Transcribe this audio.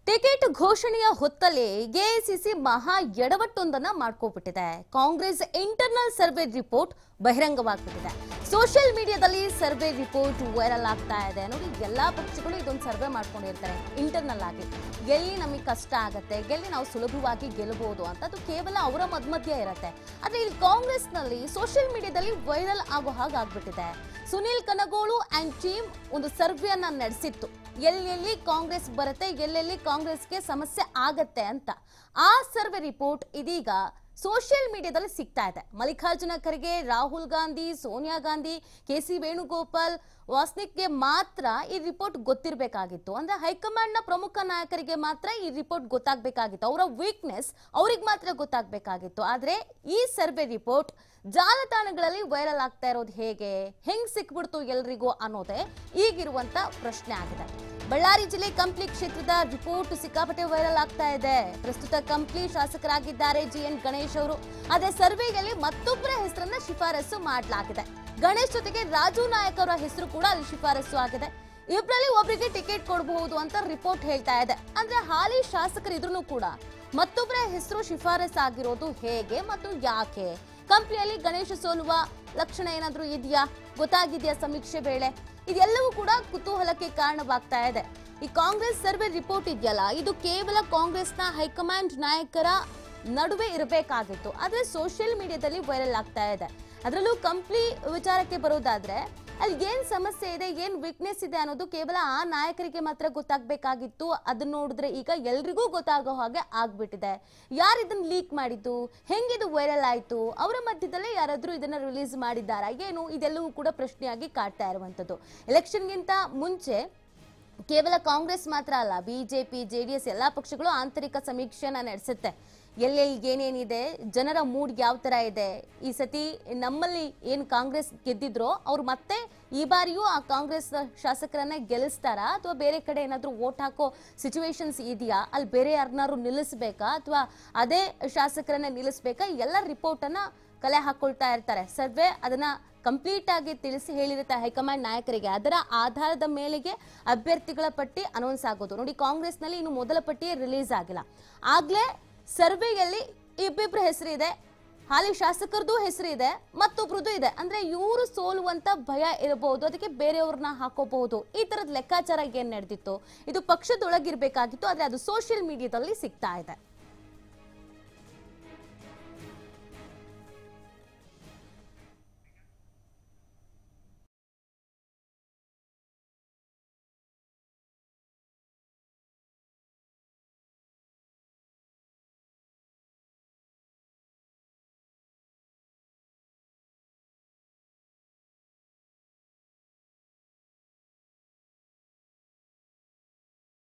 ticket ಘೋಷಣೆಯ ಹೊತ್ತಲ್ಲೇ AICC ಮಹಾ ಎಡವಟ್ಟೊಂದನ್ನ ಮಾಡ್ಕೋಬಿಟ್ಟಿದೆ ಕಾಂಗ್ರೆಸ್ ಇಂಟರ್ನಲ್ ಸರ್ವೆ ರಿಪೋರ್ಟ್ ಬಹಿರಂಗವಾಗ್ಬಿಟ್ಟಿದೆ ಸೋಷಿಯಲ್ ಮೀಡಿಯಾದಲ್ಲಿ ಸರ್ವೆ ರಿಪೋರ್ಟ್ ವೈರಲ್ ಆಗ್ತಾ ಇದೆ ನೋಡಿ ಎಲ್ಲಾ ಪಕ್ಷಗಳು ಇದೊಂದು ಸರ್ವೆ ಮಾಡ್ಕೊಂಡಿರ್ತಾರೆ ಇಂಟರ್ನಲ್ ಆಗಿ ಎಲ್ಲಿ ನಮಗೆ ಕಷ್ಟ ಆಗತ್ತೆ ಎಲ್ಲಿ ನಾವು ಸುಲಭವಾಗಿ ಗೆಲ್ಲಬಹುದು ಅಂತ ಅದು ಕೇವಲ ಅವರ ಮಧ್ಯ ಇರುತ್ತೆ ಆದ್ರೆ ಇಲ್ಲಿ ಕಾಂಗ್ರೆಸ್ನಲ್ಲಿ ಸೋಷಿಯಲ್ ಮೀಡಿಯಾದಲ್ಲಿ ವೈರಲ್ ಆಗೋ ಹಾಗಾಗ್ಬಿಟ್ಟಿದೆ ಸುನೀಲ್ ಕನಗೋಳು ಅಂಡ್ ಟೀಮ್ ಒಂದು ಸರ್ವೆಯನ್ನ ನಡೆಸಿತ್ತು ಎಲ್ಲೆಲ್ಲಿ ಕಾಂಗ್ರೆಸ್ ಬರುತ್ತೆ ಎಲ್ಲೆಲ್ಲಿ ಕಾಂಗ್ರೆಸ್ಗೆ ಸಮಸ್ಯೆ ಆಗತ್ತೆ ಅಂತ ಆ ಸರ್ವೆ ರಿಪೋರ್ಟ್ ಇದೀಗ ಸೋಷಿಯಲ್ ಮೀಡಿಯಾದಲ್ಲಿ ಸಿಗ್ತಾ ಇದೆ ಮಲ್ಲಿಕಾರ್ಜುನ ಖರ್ಗೆ ರಾಹುಲ್ ಗಾಂಧಿ ಸೋನಿಯಾ ಗಾಂಧಿ ಕೆ ಸಿ ವೇಣುಗೋಪಾಲ್ ವಾಸ್ನಿಕ್ಗೆ ಮಾತ್ರ ಈ ರಿಪೋರ್ಟ್ ಗೊತ್ತಿರಬೇಕಾಗಿತ್ತು ಅಂದ್ರೆ ಹೈಕಮಾಂಡ್ ನ ಪ್ರಮುಖ ನಾಯಕರಿಗೆ ಮಾತ್ರ ಈ ರಿಪೋರ್ಟ್ ಗೊತ್ತಾಗಬೇಕಾಗಿತ್ತು ಅವರ ವೀಕ್ನೆಸ್ ಅವ್ರಿಗೆ ಮಾತ್ರ ಗೊತ್ತಾಗಬೇಕಾಗಿತ್ತು ಆದ್ರೆ ಈ ಸರ್ವೆ ರಿಪೋರ್ಟ್ ಜಾಲತಾಣಗಳಲ್ಲಿ ವೈರಲ್ ಆಗ್ತಾ ಇರೋದು ಹೇಗೆ ಹೆಂಗ್ ಸಿಕ್ಬಿಡ್ತು ಎಲ್ರಿಗೂ ಅನ್ನೋದೇ ಈಗಿರುವಂತ ಪ್ರಶ್ನೆ ಆಗಿದೆ ಬಳ್ಳಾರಿ ಜಿಲ್ಲೆ ಕಂಪ್ಲಿ ಕ್ಷೇತ್ರದ ರಿಪೋರ್ಟ್ ಸಿಕ್ಕಾಪಟ್ಟೆ ವೈರಲ್ ಆಗ್ತಾ ಇದೆ ಪ್ರಸ್ತುತ ಕಂಪ್ಲಿ ಶಾಸಕರಾಗಿದ್ದಾರೆ ಜಿ ಎನ್ ಗಣೇಶ್ ಅವರು ಅದೇ ಸರ್ವೆಯಲ್ಲಿ ಮತ್ತೊಬ್ಬರ ಹೆಸರನ್ನ ಶಿಫಾರಸು ಮಾಡಲಾಗಿದೆ ಗಣೇಶ್ ಜೊತೆಗೆ ರಾಜು ನಾಯಕ್ ಅವರ ಹೆಸರು ಕೂಡ ಅಲ್ಲಿ ಶಿಫಾರಸು ಆಗಿದೆ ಇಬ್ಬರಲ್ಲಿ ಒಬ್ಬರಿಗೆ ಟಿಕೆಟ್ ಕೊಡಬಹುದು ಅಂತ ರಿಪೋರ್ಟ್ ಹೇಳ್ತಾ ಇದೆ ಅಂದ್ರೆ ಹಾಲಿ ಶಾಸಕರಿದ್ರು ಕೂಡ ಮತ್ತೊಬ್ಬರ ಹೆಸರು ಶಿಫಾರಸ್ ಆಗಿರೋದು ಹೇಗೆ ಮತ್ತು ಯಾಕೆ ಕಂಪ್ನಿಯಲ್ಲಿ ಗಣೇಶ ಸೋಲುವ ಲಕ್ಷಣ ಏನಾದ್ರೂ ಇದೆಯಾ ಗೊತ್ತಾಗಿದೆಯಾ ಸಮೀಕ್ಷೆ ವೇಳೆ ಇದೆಲ್ಲವೂ ಕೂಡ ಕುತೂಹಲಕ್ಕೆ ಕಾರಣವಾಗ್ತಾ ಇದೆ ಈ ಕಾಂಗ್ರೆಸ್ ಸರ್ವೆ ರಿಪೋರ್ಟ್ ಇದೆಯಲ್ಲ ಇದು ಕೇವಲ ಕಾಂಗ್ರೆಸ್ನ ಹೈಕಮಾಂಡ್ ನಾಯಕರ ನಡುವೆ ಇರಬೇಕಾಗಿತ್ತು ಆದ್ರೆ ಸೋಷಿಯಲ್ ಮೀಡಿಯಾದಲ್ಲಿ ವೈರಲ್ ಆಗ್ತಾ ಇದೆ ಅದರಲ್ಲೂ ಕಂಪ್ಲಿ ವಿಚಾರಕ್ಕೆ ಬರೋದಾದ್ರೆ ಅಲ್ಲಿ ಏನ್ ಸಮಸ್ಯೆ ಇದೆ ಏನ್ ವೀಕ್ನೆಸ್ ಇದೆ ಅನ್ನೋದು ಕೇವಲ ಆ ನಾಯಕರಿಗೆ ಮಾತ್ರ ಗೊತ್ತಾಗ್ಬೇಕಾಗಿತ್ತು ಅದನ್ನ ನೋಡಿದ್ರೆ ಈಗ ಎಲ್ರಿಗೂ ಗೊತ್ತಾಗೋ ಹಾಗೆ ಆಗ್ಬಿಟ್ಟಿದೆ ಯಾರು ಇದನ್ನ ಲೀಕ್ ಮಾಡಿದ್ದು ಹೆಂಗಿದು ವೈರಲ್ ಆಯ್ತು ಅವರ ಮಧ್ಯದಲ್ಲೇ ಯಾರಾದ್ರೂ ಇದನ್ನ ರಿಲೀಸ್ ಮಾಡಿದ್ದಾರಾ ಏನು ಇದೆಲ್ಲವೂ ಕೂಡ ಪ್ರಶ್ನೆಯಾಗಿ ಕಾಡ್ತಾ ಇರುವಂತದ್ದು ಎಲೆಕ್ಷನ್ಗಿಂತ ಮುಂಚೆ ಕೇವಲ ಕಾಂಗ್ರೆಸ್ ಮಾತ್ರ ಅಲ್ಲ ಬಿಜೆಪಿ ಜೆಡಿಎಸ್ ಎಲ್ಲಾ ಪಕ್ಷಗಳು ಆಂತರಿಕ ಸಮೀಕ್ಷೆನ ನಡೆಸುತ್ತೆ ಎಲ್ಲೆಲ್ಲಿ ಏನೇನಿದೆ ಜನರ ಮೂಡ್ ಯಾವ ತರ ಇದೆ ಈ ಸತಿ ನಮ್ಮಲ್ಲಿ ಏನು ಕಾಂಗ್ರೆಸ್ ಗೆದ್ದಿದ್ರೋ ಅವ್ರು ಮತ್ತೆ ಈ ಬಾರಿಯೂ ಆ ಕಾಂಗ್ರೆಸ್ ಶಾಸಕರನ್ನ ಗೆಲ್ಲಿಸ್ತಾರಾ ಅಥವಾ ಬೇರೆ ಕಡೆ ಏನಾದ್ರೂ ವೋಟ್ ಹಾಕೋ ಸಿಚುವೇಶನ್ಸ್ ಇದೆಯಾ ಅಲ್ಲಿ ಬೇರೆ ಯಾರನ್ನಾರು ನಿಲ್ಲಿಸ್ಬೇಕಾ ಅಥವಾ ಅದೇ ಶಾಸಕರನ್ನ ನಿಲ್ಲಿಸ್ಬೇಕಾ ಎಲ್ಲ ರಿಪೋರ್ಟ್ ಅನ್ನ ಕಲೆ ಹಾಕೊಳ್ತಾ ಇರ್ತಾರೆ ಸರ್ವೆ ಅದನ್ನ ಕಂಪ್ಲೀಟ್ ಆಗಿ ತಿಳಿಸಿ ಹೇಳಿರುತ್ತೆ ಹೈಕಮಾಂಡ್ ನಾಯಕರಿಗೆ ಅದರ ಆಧಾರದ ಮೇಲೆಗೆ ಅಭ್ಯರ್ಥಿಗಳ ಪಟ್ಟಿ ಅನೌನ್ಸ್ ಆಗೋದು ನೋಡಿ ಕಾಂಗ್ರೆಸ್ನಲ್ಲಿ ಇನ್ನು ಮೊದಲ ಪಟ್ಟಿ ರಿಲೀಸ್ ಆಗಿಲ್ಲ ಆಗ್ಲೇ ಸರ್ವೆಯಲ್ಲಿ ಇಬ್ಬಿಬ್ರ ಹೆಸರು ಇದೆ ಹಾಲಿ ಶಾಸಕರದು ಹೆಸರು ಇದೆ ಮತ್ತೊಬ್ರದ್ದು ಇದೆ ಅಂದ್ರೆ ಇವರು ಸೋಲುವಂತ ಭಯ ಇರಬಹುದು ಅದಕ್ಕೆ ಬೇರೆಯವ್ರನ್ನ ಹಾಕೋಬಹುದು ಈ ತರದ ಲೆಕ್ಕಾಚಾರ ಏನ್ ನಡೆದಿತ್ತು ಇದು ಪಕ್ಷದೊಳಗಿರ್ಬೇಕಾಗಿತ್ತು ಆದ್ರೆ ಅದು ಸೋಷಿಯಲ್ ಮೀಡಿಯಾದಲ್ಲಿ ಸಿಗ್ತಾ ಇದೆ